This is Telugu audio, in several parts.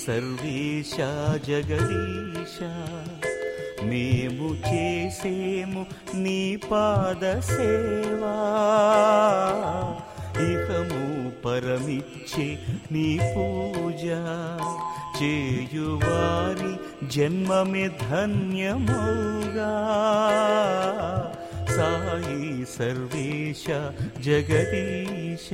సర్వేశ జగదీశ మేము చేసేము నీ పాద సేవా ఇహము పరమిచ్చే నీ పూజ చేయువారి జన్మమే ధన్యమౌగా సాయి సర్వేశ జగదీశ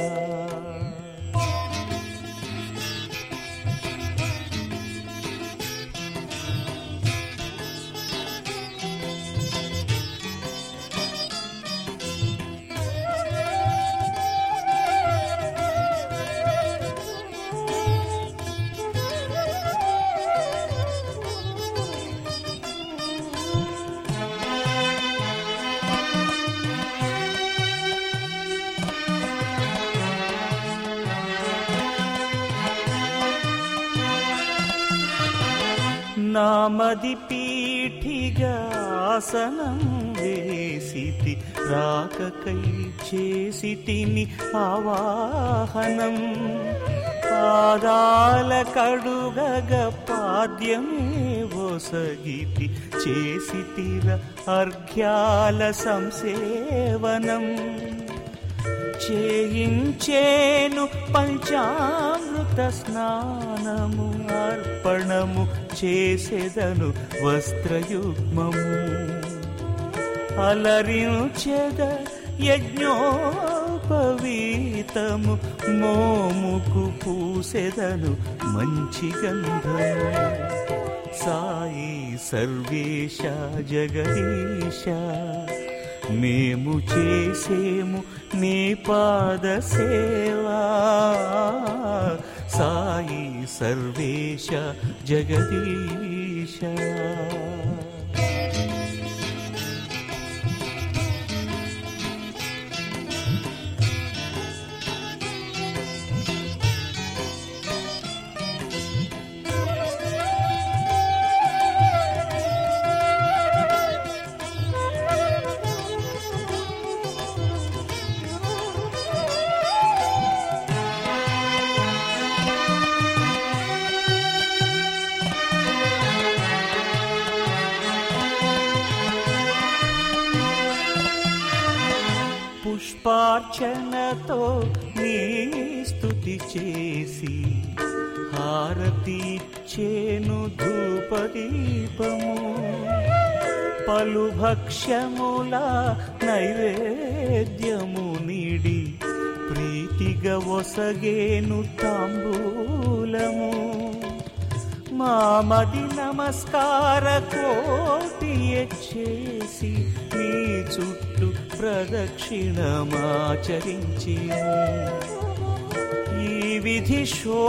నామది పీఠిగా ఆసనం వేసితి రాకకై చేసితిని ఆవాహనం పాదాల కడుగగ పాద్యమే ఒసగితి చేసితిర అర్ఘ్యాల సంసేవనం చేయించేను పంచామృత స్నానము అర్పణము చేసేదను వస్త్రయుగ్మము అలరించెద యజ్ఞోపవీతము మోముకు పూసెదను మంచి గంధము సాయి సర్వేశ జగదీశ మేము చేసేము నీ పాద సేవా సాయి సర్వేశ జగదీశ పుష్పార్చనతో నీ స్థుతి చేసి హారతి చేను ధూపదీపము పలు భక్ష్యముల నైవేద్యము నీడి ప్రీతిగా ఒసగేను తాంబూలము మామది నమస్కార కోటి చేసి నీ చుట్టూ ప్రదక్షిణమాచరించి ఈ విధి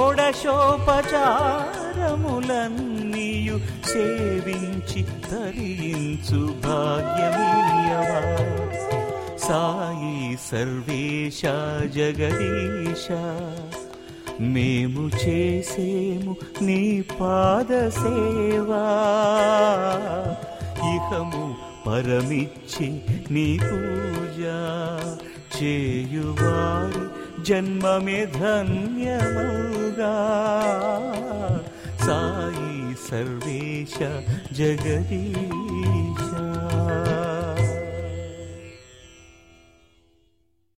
షోడశోపచారములన్నీయు సేవించి తరించు భాగ్యమీయవా సాయి సర్వేశ జగదీశ మేము చేసేము నీ పాద సేవా ఇహము పరమిచ్చి నీ పూజ చేయువారి జన్మమే ధన్యమౌగా సాయి సర్వేశ జగదీశ